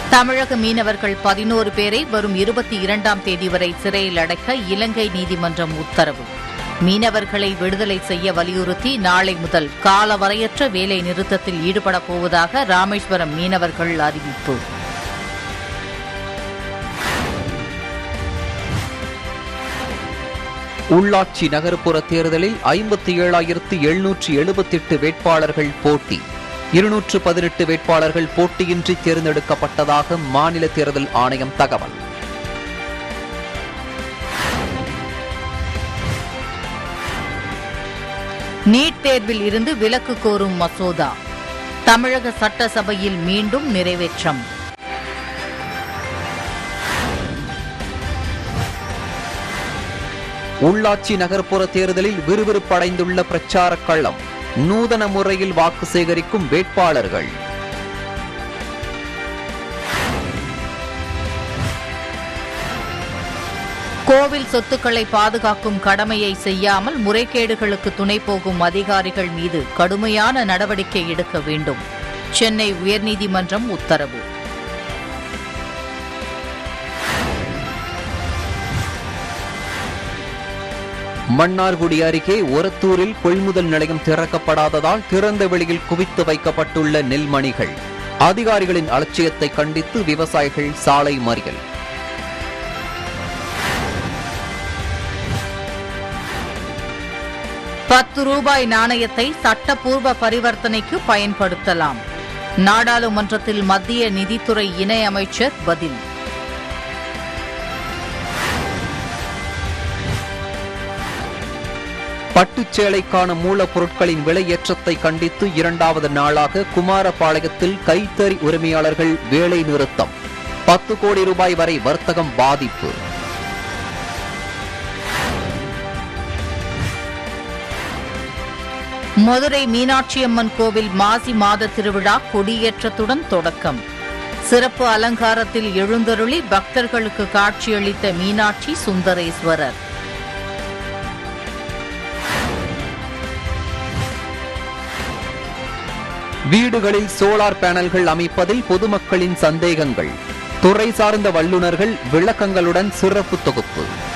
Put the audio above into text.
தமிழக மீனவர்கள் பதினோரு பேரை வரும் இருபத்தி இரண்டாம் தேதி வரை சிறையில் அடைக்க இலங்கை நீதிமன்றம் உத்தரவு மீனவர்களை விடுதலை செய்ய வலியுறுத்தி நாளை முதல் காலவரையற்ற வேலை நிறுத்தத்தில் ஈடுபடப் போவதாக ராமேஸ்வரம் மீனவர்கள் அறிவிப்பு உள்ளாட்சி நகர்ப்புற தேர்தலில் ஐம்பத்தி ஏழாயிரத்து எழுநூற்று எழுபத்தெட்டு வேட்பாளர்கள் போட்டி இருநூற்று பதினெட்டு வேட்பாளர்கள் போட்டியின்றி தேர்ந்தெடுக்கப்பட்டதாக மாநில தேர்தல் ஆணையம் தகவல் நீட் தேர்வில் இருந்து விலக்கு கோரும் மசோதா தமிழக சட்டசபையில் மீண்டும் நிறைவேற்றம் உள்ளாட்சி நகர்ப்புற தேர்தலில் விறுவிறுப்படைந்துள்ள பிரச்சார களம் நூதன முறையில் வாக்கு சேகரிக்கும் வேட்பாளர்கள் கோவில் சொத்துக்களை பாதுகாக்கும் கடமையை செய்யாமல் முறைகேடுகளுக்கு துணை போகும் அதிகாரிகள் மீது கடுமையான நடவடிக்கை எடுக்க வேண்டும் சென்னை உயர்நீதிமன்றம் உத்தரவு மன்னார்குடி அருகே ஒரத்தூரில் கொள்முதல் நிலையம் திறக்கப்படாததால் திறந்த வெளியில் குவித்து வைக்கப்பட்டுள்ள நெல்மணிகள் அதிகாரிகளின் அலட்சியத்தை கண்டித்து விவசாயிகள் சாலை மறியல் பத்து ரூபாய் நாணயத்தை சட்டப்பூர்வ பரிவர்த்தனைக்கு பயன்படுத்தலாம் நாடாளுமன்றத்தில் மத்திய நிதித்துறை இணை அமைச்சர் பதில் பட்டுச்சேலைக்கான மூலப்பொருட்களின் விலை ஏற்றத்தை கண்டித்து இரண்டாவது நாளாக குமாரபாளையத்தில் கைத்தறி உரிமையாளர்கள் வேலை நிறுத்தம் பத்து கோடி ரூபாய் வரை வர்த்தகம் பாதிப்பு மதுரை மீனாட்சியம்மன் கோவில் மாசி மாத திருவிழா கொடியேற்றத்துடன் தொடக்கம் சிறப்பு அலங்காரத்தில் எழுந்தருளி பக்தர்களுக்கு காட்சியளித்த மீனாட்சி சுந்தரேஸ்வரர் வீடுகளில் சோலார் பேனல்கள் அமைப்பதில் பொதுமக்களின் சந்தேகங்கள் துறை சார்ந்த வல்லுநர்கள் விளக்கங்களுடன் சிறப்பு தொகுப்பு